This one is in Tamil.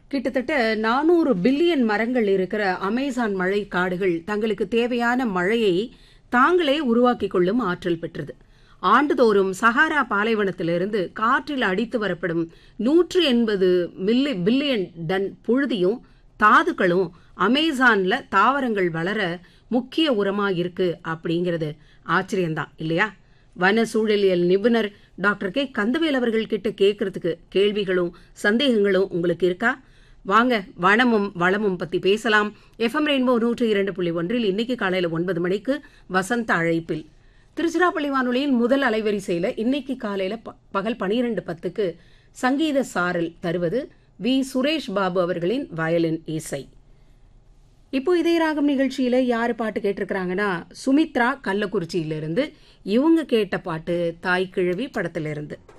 கிட்டத்தட்ட நானூறு பில்லியன் மரங்கள் இருக்கிற அமேசான் மழை காடுகள் தங்களுக்கு தேவையான மழையை தாங்களே உருவாக்கிக் கொள்ளும் ஆற்றல் பெற்றது ஆண்டுதோறும் சஹாரா பாலைவனத்திலிருந்து காற்றில் அடித்து வரப்படும் நூற்று எண்பது மில்லி பில்லியன் டன் புழுதியும் தாதுக்களும் அமேசான்ல தாவரங்கள் வளர முக்கிய உரமா இருக்கு அப்படிங்கிறது ஆச்சரியம்தான் இல்லையா வன சூழலியல் நிபுணர் டாக்டர் கே கந்தவேல் அவர்கள் கிட்ட கேட்கறதுக்கு கேள்விகளும் சந்தேகங்களும் உங்களுக்கு இருக்கா வாங்க வனமும் வளமும் பத்தி பேசலாம் எஃப்எம் ரெயின்போ நூற்று இரண்டு புள்ளி ஒன்றில் இன்னைக்கு காலையில ஒன்பது மணிக்கு வசந்த அழைப்பில் திருச்சிராப்பள்ளி வானொலியின் முதல் அலைவரிசையில இன்னைக்கு காலையில ப- பகல் பனிரெண்டு பத்துக்கு சங்கீத சாரல் தருவது வி சுரேஷ் பாபு அவர்களின் வயலின் இசை இப்போ இதே ராகம் நிகழ்ச்சியில யாரு பாட்டு கேட்டிருக்கிறாங்கன்னா சுமித்ரா கள்ளக்குறிச்சியிலிருந்து இவங்க கேட்ட பாட்டு தாய் கிழவி படத்திலிருந்து